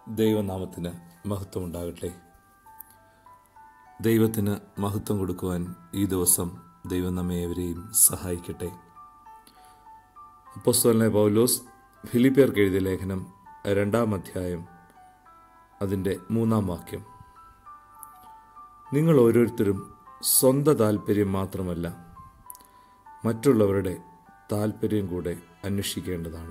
ദൈവനാമത്തിന് മഹത്വം ഉണ്ടാകട്ടെ ദൈവത്തിന് മഹത്വം കൊടുക്കുവാൻ ഈ ദിവസം ദൈവം നമ്മെ ഏവരെയും സഹായിക്കട്ടെ അപ്പോസ്തലനായ പൗലോസ് ഫിലിപ്പിയർക്ക് എഴുതിയ ലേഖനം രണ്ടാം അധ്യായം അതിൻ്റെ മൂന്നാം വാക്യം നിങ്ങൾ ഓരോരുത്തരും സ്വന്തം താല്പര്യം മാത്രമല്ല മറ്റുള്ളവരുടെ താല്പര്യം കൂടെ അന്വേഷിക്കേണ്ടതാണ്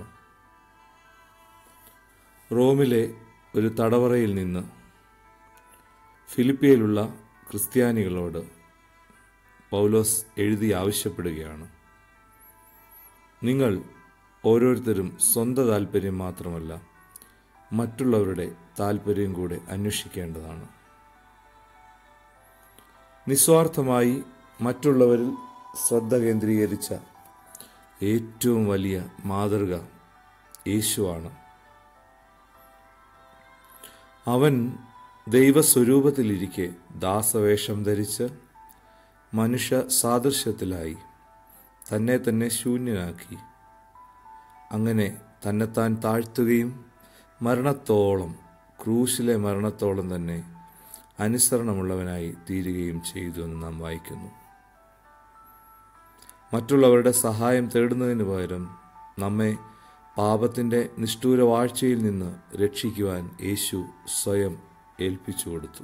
റോമിലെ ഒരു തടവറയിൽ നിന്ന് ഫിലിപ്പിയയിലുള്ള ക്രിസ്ത്യാനികളോട് പൗലോസ് എഴുതി ആവശ്യപ്പെടുകയാണ് നിങ്ങൾ ഓരോരുത്തരും സ്വന്തം താല്പര്യം മാത്രമല്ല മറ്റുള്ളവരുടെ താല്പര്യം കൂടെ അന്വേഷിക്കേണ്ടതാണ് നിസ്വാർത്ഥമായി മറ്റുള്ളവരിൽ ശ്രദ്ധ കേന്ദ്രീകരിച്ച ഏറ്റവും വലിയ മാതൃക യേശുവാണ് അവൻ ദൈവസ്വരൂപത്തിലിരിക്കെ ദാസവേഷം ധരിച്ച് മനുഷ്യ സാദൃശ്യത്തിലായി തന്നെ തന്നെ ശൂന്യനാക്കി അങ്ങനെ തന്നെത്താൻ താഴ്ത്തുകയും മരണത്തോളം ക്രൂശിലെ മരണത്തോളം തന്നെ അനുസരണമുള്ളവനായി തീരുകയും ചെയ്തു എന്ന് നാം വായിക്കുന്നു മറ്റുള്ളവരുടെ സഹായം തേടുന്നതിന് പകരം നമ്മെ പാപത്തിൻ്റെ നിഷ്ഠൂര വാഴ്ചയിൽ നിന്ന് രക്ഷിക്കുവാൻ യേശു സ്വയം ഏൽപ്പിച്ചു കൊടുത്തു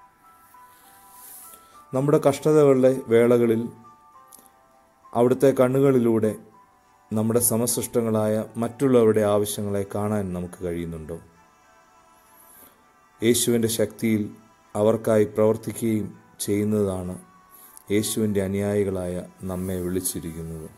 നമ്മുടെ കഷ്ടതകളുടെ വേളകളിൽ അവിടുത്തെ കണ്ണുകളിലൂടെ നമ്മുടെ സമസൃഷ്ടങ്ങളായ മറ്റുള്ളവരുടെ ആവശ്യങ്ങളെ കാണാൻ നമുക്ക് കഴിയുന്നുണ്ടോ യേശുവിൻ്റെ ശക്തിയിൽ അവർക്കായി പ്രവർത്തിക്കുകയും ചെയ്യുന്നതാണ് യേശുവിൻ്റെ അനുയായികളായ നമ്മെ വിളിച്ചിരിക്കുന്നത്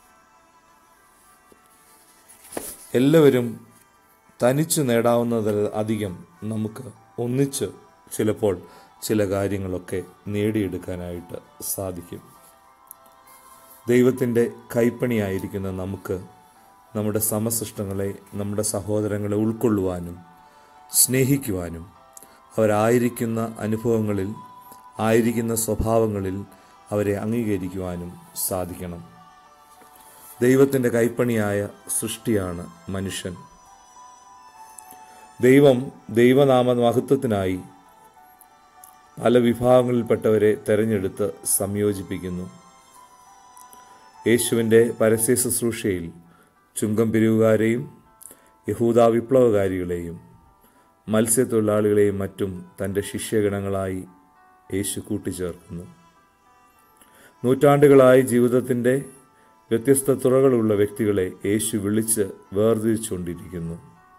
എല്ലാവരും തനിച്ചു നേടാവുന്നതിൽ അധികം നമുക്ക് ഒന്നിച്ച് ചിലപ്പോൾ ചില കാര്യങ്ങളൊക്കെ നേടിയെടുക്കാനായിട്ട് സാധിക്കും ദൈവത്തിൻ്റെ കൈപ്പണിയായിരിക്കുന്ന നമുക്ക് നമ്മുടെ സമസൃഷ്ടങ്ങളെ നമ്മുടെ സഹോദരങ്ങളെ ഉൾക്കൊള്ളുവാനും സ്നേഹിക്കുവാനും അവരായിരിക്കുന്ന അനുഭവങ്ങളിൽ ആയിരിക്കുന്ന സ്വഭാവങ്ങളിൽ അവരെ അംഗീകരിക്കുവാനും സാധിക്കണം ദൈവത്തിൻ്റെ കൈപ്പണിയായ സൃഷ്ടിയാണ് മനുഷ്യൻ ദൈവം ദൈവനാമ മഹത്വത്തിനായി പല വിഭാഗങ്ങളിൽപ്പെട്ടവരെ തെരഞ്ഞെടുത്ത് സംയോജിപ്പിക്കുന്നു യേശുവിൻ്റെ പരസ്യ ശുശ്രൂഷയിൽ ചുങ്കം പിരിവുകാരെയും യഹൂദ വിപ്ലവകാരികളെയും മത്സ്യത്തൊഴിലാളികളെയും മറ്റും തൻ്റെ ശിഷ്യഗണങ്ങളായി യേശു കൂട്ടിച്ചേർക്കുന്നു നൂറ്റാണ്ടുകളായി ജീവിതത്തിൻ്റെ വ്യത്യസ്ത തുറകളുള്ള വ്യക്തികളെ യേശു വിളിച്ച് വേർതിരിച്ചുകൊണ്ടിരിക്കുന്നു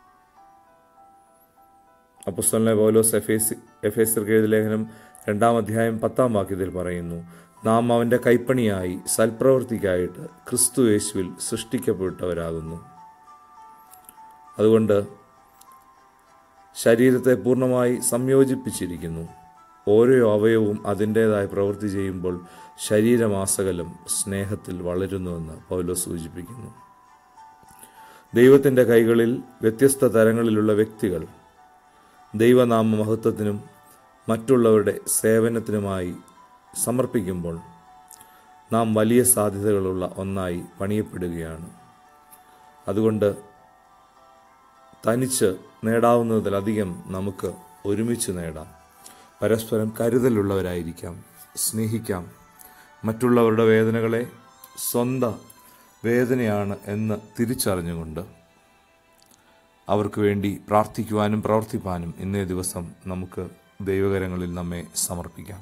അപ്പസ്തലനെ പൗലോസ് എഫേസ് എഫേസർക്ക് എഴുതിയ ലേഖനം രണ്ടാം അധ്യായം പത്താം വാക്യത്തിൽ പറയുന്നു നാം അവൻ്റെ കൈപ്പണിയായി സൽപ്രവൃത്തിക്കായിട്ട് ക്രിസ്തു യേശുവിൽ സൃഷ്ടിക്കപ്പെട്ടവരാകുന്നു അതുകൊണ്ട് ശരീരത്തെ പൂർണ്ണമായി സംയോജിപ്പിച്ചിരിക്കുന്നു ഓരോ അവയവും അതിൻ്റേതായ പ്രവൃത്തി ചെയ്യുമ്പോൾ ശരീരമാസകലം സ്നേഹത്തിൽ വളരുന്നുവെന്ന് പൗലോ സൂചിപ്പിക്കുന്നു ദൈവത്തിൻ്റെ കൈകളിൽ വ്യത്യസ്ത തരങ്ങളിലുള്ള വ്യക്തികൾ ദൈവനാമ മഹത്വത്തിനും മറ്റുള്ളവരുടെ സേവനത്തിനുമായി സമർപ്പിക്കുമ്പോൾ നാം വലിയ സാധ്യതകളുള്ള ഒന്നായി പണിയപ്പെടുകയാണ് അതുകൊണ്ട് തനിച്ച് നേടാവുന്നതിലധികം നമുക്ക് ഒരുമിച്ച് നേടാം പരസ്പരം കരുതലുള്ളവരായിരിക്കാം സ്നേഹിക്കാം മറ്റുള്ളവരുടെ വേദനകളെ സ്വന്തം വേദനയാണ് എന്ന് തിരിച്ചറിഞ്ഞുകൊണ്ട് അവർക്ക് വേണ്ടി പ്രാർത്ഥിക്കുവാനും പ്രവർത്തിപ്പാനും ഇന്നേ ദിവസം നമുക്ക് ദൈവകരങ്ങളിൽ നമ്മെ സമർപ്പിക്കാം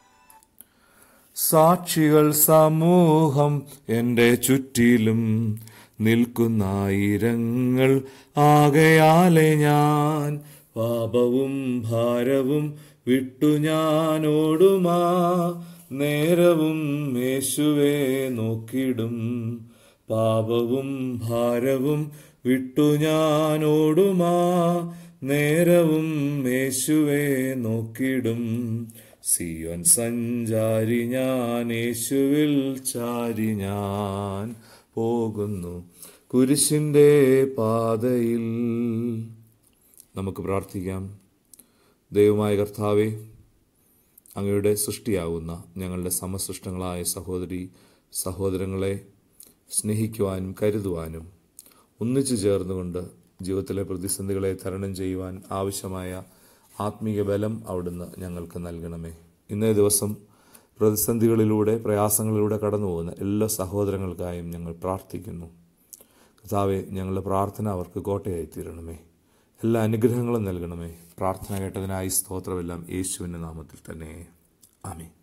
സാക്ഷികൾ സമൂഹം എൻ്റെ ചുറ്റിലും നിൽക്കുന്നായിരങ്ങൾ ആകയാലെ ഞാൻ പാപവും ഭാരവും വിട്ടു ഞാൻ ഓടുമാ നേരവും യേശുവേ നോക്കിടും പാപവും ഭാരവും വിട്ടു ഞാൻ ഓടുമാ നേരവും യേശുവേ നോക്കിടും സിയോൻ സഞ്ചാരി ഞാൻ യേശുവിൽ ചാരി ഞാൻ പോകുന്നു കുരിശിൻ്റെ പാതയിൽ നമുക്ക് പ്രാർത്ഥിക്കാം ദൈവമായ കർത്താവെ അങ്ങയുടെ സൃഷ്ടിയാകുന്ന ഞങ്ങളുടെ സമസൃഷ്ടങ്ങളായ സഹോദരി സഹോദരങ്ങളെ സ്നേഹിക്കുവാനും കരുതുവാനും ഒന്നിച്ചു ചേർന്നുകൊണ്ട് ജീവിതത്തിലെ പ്രതിസന്ധികളെ തരണം ചെയ്യുവാൻ ആവശ്യമായ ആത്മീയ ബലം അവിടുന്ന് ഞങ്ങൾക്ക് നൽകണമേ ഇന്നേ ദിവസം പ്രതിസന്ധികളിലൂടെ പ്രയാസങ്ങളിലൂടെ കടന്നു പോകുന്ന എല്ലാ സഹോദരങ്ങൾക്കായും ഞങ്ങൾ പ്രാർത്ഥിക്കുന്നു കർത്താവെ ഞങ്ങളുടെ പ്രാർത്ഥന അവർക്ക് കോട്ടയായി തീരണമേ എല്ലാ അനുഗ്രഹങ്ങളും നൽകണമേ പ്രാർത്ഥന കേട്ടതിനായി സ്തോത്രമെല്ലാം യേശുവിൻ്റെ നാമത്തിൽ തന്നെ ആമേ